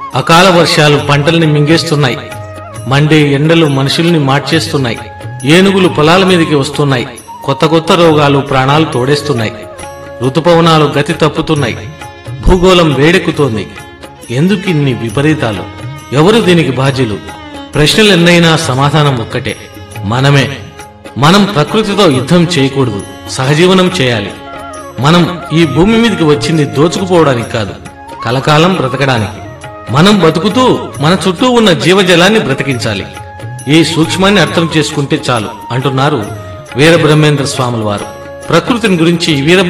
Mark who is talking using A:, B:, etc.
A: అకాల వర్షాలు పంటల్ని మింగేస్తున్నాయి మండే ఎండలు మనుషుల్ని మార్చేస్తున్నాయి ఏనుగులు పొలాల మీదకి వస్తున్నాయి కొత్త కొత్త రోగాలు ప్రాణాలు తోడేస్తున్నాయి ఋతుపవనాలు గతి తప్పుతున్నాయి భూగోళం వేడెక్కుతోంది ఎందుకిన్ని విపరీతాలు ఎవరు దీనికి బాధ్యులు ప్రశ్నలు ఎన్నైనా సమాధానం ఒక్కటే మనమే మనం ప్రకృతితో యుద్ధం చేయకూడదు సహజీవనం చేయాలి మనం ఈ భూమి మీదకి వచ్చింది దోచుకుపోవడానికి కాదు కలకాలం బ్రతకడానికి మనం బతుకుతూ మన చుట్టూ ఉన్న జీవజలాన్ని బ్రతికించాలి ఈ సూక్ష్మాన్ని అర్థం చేసుకుంటే చాలు అంటున్నారు వీరబ్రహ్మేంద్ర స్వాముల వారు ప్రకృతిని గురించి వీర